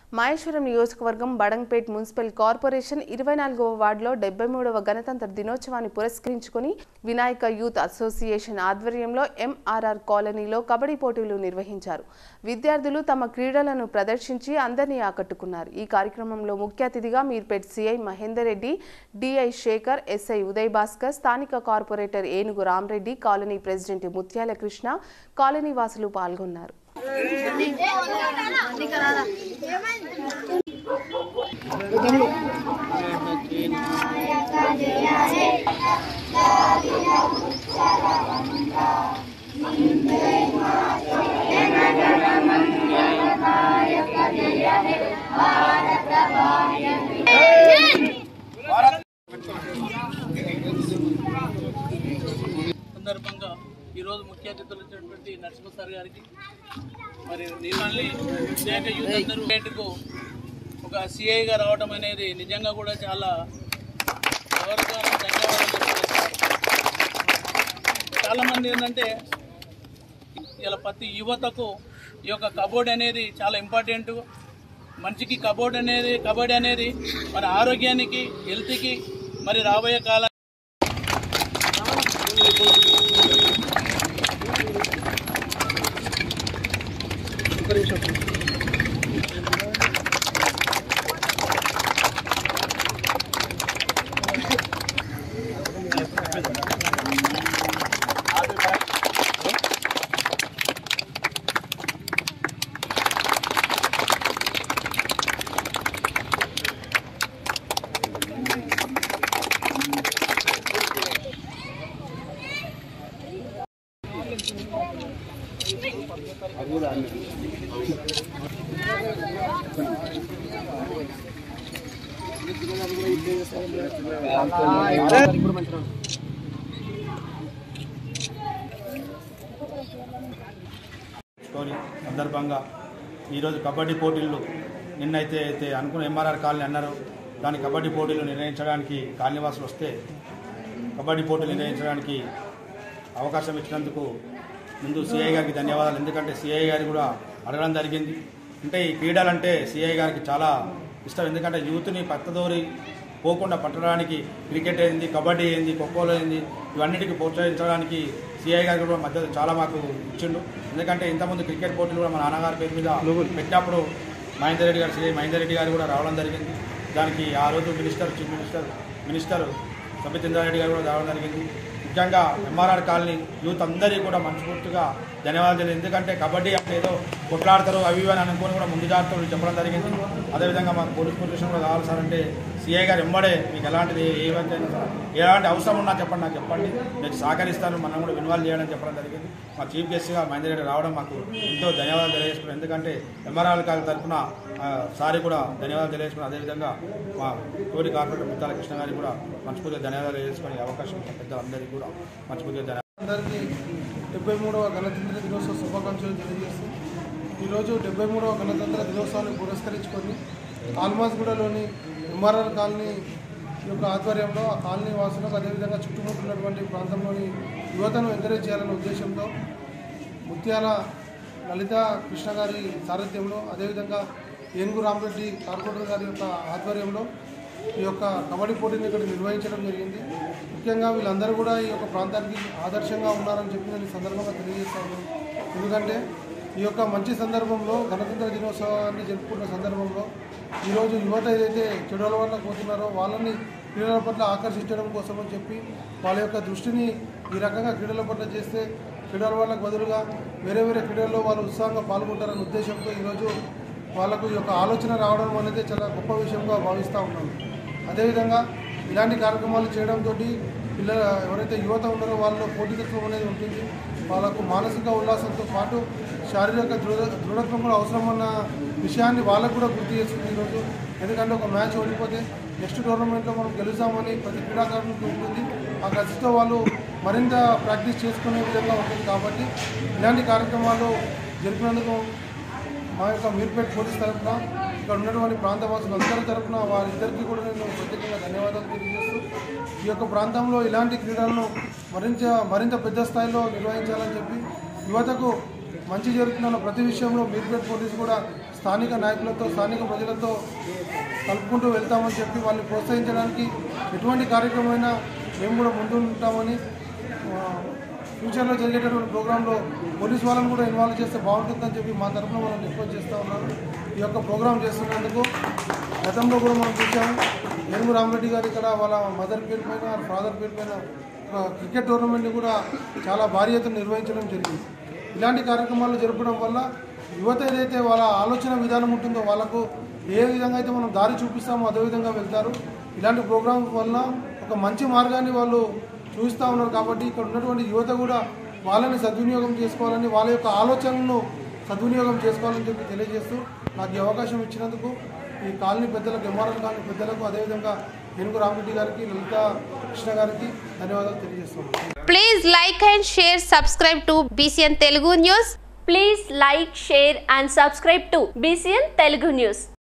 మహేశ్వరం నియోజకవర్గం Badangpet municipal corporation ఇరవై నాలుగవ వార్డులో డెబ్బై మూడవ గణతంత్ర దినోత్సవాన్ని పురస్కరించుకుని వినాయక యూత్ అసోసియేషన్ ఆధ్వర్యంలో ఎంఆర్ఆర్ కాలనీలో కబడ్డీ పోటీలు నిర్వహించారు విద్యార్థులు తమ క్రీడలను ప్రదర్శించి అందరినీ ఆకట్టుకున్నారు ఈ కార్యక్రమంలో ముఖ్య అతిథిగా Meerpet CI Mahender Reddy DI Shekar SI Uday Bhaskar స్థానిక కార్పొరేటర్ ఏనుగు రామరెడ్డి కాలనీ ప్రెసిడెంట్ ముత్యాల కృష్ణ కాలనీ వాసులు పాల్గొన్నారు సందర్భంగా ఈరోజు ముఖ్య అతిథులు వచ్చినటువంటి నరసింహ సార్ గారికి మరి నీళ్ళని వివేక యూత్ అందరూ బయటకు ఒక సిఐగా రావడం అనేది నిజంగా కూడా చాలా గౌరవకారం ధన్యవాదాలు తెలియజేస్తున్నాను. చాలా మంది ఏంటంటే ఇలా ప్రతి యువతకు ఈ యొక్క కబోర్డ్ అనేది చాలా ఇంపార్టెంట్ మనిషికి కబోర్డ్ అనేది కబడ్డీ అనేది మన ఆరోగ్యానికి హెల్త్కి మరి రాబోయే కాలం స్టోరీ సందర్భంగా ఈరోజు కబడ్డీ పోటీలు నిన్నైతే అయితే అనుకున్న ఎంఆర్ఆర్ కాలనీ అన్నారు దాని కబడ్డీ పోటీలు నిర్వహించడానికి కాలనీవాసులు వస్తే కబడ్డీ పోటీలు నిర్వహించడానికి అవకాశం ఇచ్చినందుకు ముందు సిఐ గారికి ధన్యవాదాలు ఎందుకంటే సిఐ గారు కూడా అడగడం జరిగింది అంటే ఈ క్రీడలంటే సిఐ గారికి చాలా ఇష్టం ఎందుకంటే యూత్ని పత్తదోరి పోకుండా పట్టడానికి క్రికెట్ ఏంది కబడ్డీ ఏంది ఖోఖోలో ఏంది ఇవన్నిటికీ ప్రోత్సహించడానికి సిఐ గారు కూడా మద్దతు చాలా మాకు ఇచ్చిండు ఎందుకంటే ఇంతకుముందు క్రికెట్ పోటీలు కూడా మా నాన్నగారి పేరు మీద పెట్టినప్పుడు మహేందర్ రెడ్డి గారు సిఐ మహేందర్ రెడ్డి గారు కూడా రావడం జరిగింది దానికి ఆ రోజు minister chief minister minister Sabitha Indra Reddy garu కూడా రావడం జరిగింది ముఖ్యంగా ఎంఆర్ఆర్ కాలనీ యూత్ అందరికీ కూడా మనస్ఫూర్తిగా ధన్యవాదాలు తెలియదు ఎందుకంటే కబడ్డీ అంటే ఏదో కొట్లాడతారు అవి ఇవి అని అనుకుని కూడా ముందు జాగ్రత్తలు చెప్పడం జరిగింది అదేవిధంగా మాకు పోలీస్ పొజిషన్ కూడా కావాలి సార్ అంటే సిఐ గారు ఎంబడే మీకు ఎలాంటిది ఏమంటే ఎలాంటి అవసరం ఉన్నా చెప్పండి నాకు చెప్పండి మీకు సహకరిస్తాను మనం కూడా ఇన్వాల్వ్ చేయడం చెప్పడం జరిగింది మా చీఫ్ గెస్ట్గా మహేందర్ రెడ్డి రావడం మాకు ఎంతో ధన్యవాదాలు తెలియజేసుకున్నాం ఎందుకంటే ఎంఆర్ఆర్ కాల తరఫున సారీ కూడా ధన్యవాదాలు తెలియజేసుకున్నాం అదేవిధంగా మా తోటి కార్పొరేటర్ ముత్తాల కృష్ణ గారికి కూడా మనస్ఫూర్తిగా ధన్యవాదాలు తెలియజేసుకునే అవకాశం ఉన్న పెద్దలందరికీ కూడా మనస్ఫూర్తిగా ధన్యవాదాలు అందరికీ డెబ్బై మూడవ గణతంత్ర దినోత్సవ శుభాకాంక్షలు తెలియజేస్తూ ఈరోజు డెబ్బై మూడవ గణతంత్ర దినోత్సవాన్ని పురస్కరించుకొని ఆల్మాస్గూడలోని ఎంఆర్ఆర్ కాలనీ యొక్క ఆధ్వర్యంలో ఆ కాలనీ వాసులకు అదేవిధంగా చుట్టుముట్టున్నటువంటి ప్రాంతంలోని యువతను ఎంకరేజ్ చేయాలనే ఉద్దేశంతో ముత్యాల లలిత కృష్ణ గారి సారథ్యంలో అదేవిధంగా ఏనుగు రామరెడ్డి కార్పొరేటర్ గారి యొక్క ఆధ్వర్యంలో ఈ యొక్క కబడ్డీ పోటీని ఇక్కడ నిర్వహించడం జరిగింది ముఖ్యంగా వీళ్ళందరూ కూడా ఈ యొక్క ప్రాంతానికి ఆదర్శంగా ఉన్నారని చెప్పి నేను ఈ సందర్భంగా తెలియజేస్తాను ఎందుకంటే ఈ యొక్క మంచి సందర్భంలో గణతంత్ర దినోత్సవాన్ని జరుపుకున్న సందర్భంలో ఈరోజు యువత ఏదైతే చెడు అలవాట్లకు పోతున్నారో వాళ్ళని క్రీడల పట్ల ఆకర్షించడం కోసం అని చెప్పి వాళ్ళ యొక్క దృష్టిని ఈ రకంగా క్రీడల పట్ల చేస్తే క్రీడల వాళ్ళకు బదులుగా వేరే వేరే క్రీడల్లో వాళ్ళు ఉత్సాహంగా పాల్గొంటారనే ఉద్దేశంతో ఈరోజు వాళ్ళకు ఈ యొక్క ఆలోచన రావడం అనేది చాలా గొప్ప విషయంగా భావిస్తూ ఉన్నాను అదేవిధంగా ఇలాంటి కార్యక్రమాలు చేయడంతో పిల్లల ఎవరైతే యువత ఉన్నారో వాళ్ళలో పోటీతత్వం అనేది ఉంటుంది వాళ్ళకు మానసిక ఉల్లాసంతో పాటు శారీరక దృఢ దృఢత్వం కూడా అవసరమన్న విషయాన్ని వాళ్ళకు కూడా గుర్తు చేస్తుంది ఈరోజు ఎందుకంటే ఒక మ్యాచ్ ఓడిపోతే నెక్స్ట్ టోర్నమెంట్లో మనం గెలుస్తామని ప్రతి క్రీడాకారునికి ఉంటుంది ఆ కసితో వాళ్ళు మరింత ప్రాక్టీస్ చేసుకునే విధంగా ఉంటుంది కాబట్టి ఇలాంటి కార్యక్రమాలు జరిపినందుకు మా యొక్క మీర్పేట్ పోలీస్ తరఫున ఇక్కడ ఉన్నటువంటి ప్రాంతవాసులు అందరి తరఫున వారిద్దరికీ కూడా నేను ప్రత్యేకంగా ధన్యవాదాలు తెలియజేస్తూ ఈ యొక్క ప్రాంతంలో ఇలాంటి క్రీడలను మరింత మరింత పెద్ద స్థాయిలో నిర్వహించాలని చెప్పి యువతకు మంచి జరుగుతున్న ప్రతి విషయంలో మీర్పేట్ పోలీసు కూడా స్థానిక నాయకులతో స్థానిక ప్రజలతో కలుపుకుంటూ వెళ్తామని చెప్పి వాళ్ళని ప్రోత్సహించడానికి ఎటువంటి కార్యక్రమమైనా మేము కూడా ముందు ఉంటామని ఆ, ఫ్యూచర్లో జరిగేటటువంటి ప్రోగ్రాంలో పోలీస్ వాళ్ళని కూడా ఇన్వాల్వ్ చేస్తే బాగుంటుందని చెప్పి మా తరఫున మనం రిక్వెస్ట్ చేస్తూ ఉన్నాను ఈ యొక్క ప్రోగ్రాం చేస్తున్నందుకు గతంలో కూడా మనం చూసాము ఏనుగు రామరెడ్డి గారు ఇక్కడ వాళ్ళ మదర్ పేరు పైన వాళ్ళ ఫాదర్ పేరు పైన ఒక క్రికెట్ టోర్నమెంట్ని కూడా చాలా భారీ ఎత్తున నిర్వహించడం జరిగింది ఇలాంటి కార్యక్రమాలు జరపడం వల్ల యువత ఏదైతే వాళ్ళ ఆలోచన విధానం ఉంటుందో వాళ్ళకు ఏ విధంగా అయితే మనం దారి చూపిస్తామో అదే విధంగా వెళ్తారు ఇలాంటి ప్రోగ్రాం వల్ల ఒక మంచి మార్గాన్ని వాళ్ళు చూస్తూ ఉన్నారు కాబట్టి ఇక్కడ ఉన్నటువంటి యువత కూడా వాళ్ళని సద్వినియోగం చేసుకోవాలని వాళ్ళ యొక్క ఆలోచనలను సద్వినియోగం చేసుకోవాలని చెప్పి తెలియజేస్తూ నాకు ఈ అవకాశం ఇచ్చినందుకు ఈ కాలనీ పెద్దలకు ఎంఆర్ఎల్ కాలనీ పెద్దలకు అదేవిధంగా ఏనుగు రామరెడ్డి గారికి లలిత కృష్ణ గారికి ధన్యవాదాలు తెలియజేస్తున్నాను Please like and share, subscribe to BCN Telugu News. Please like, share and subscribe to BCN Telugu News.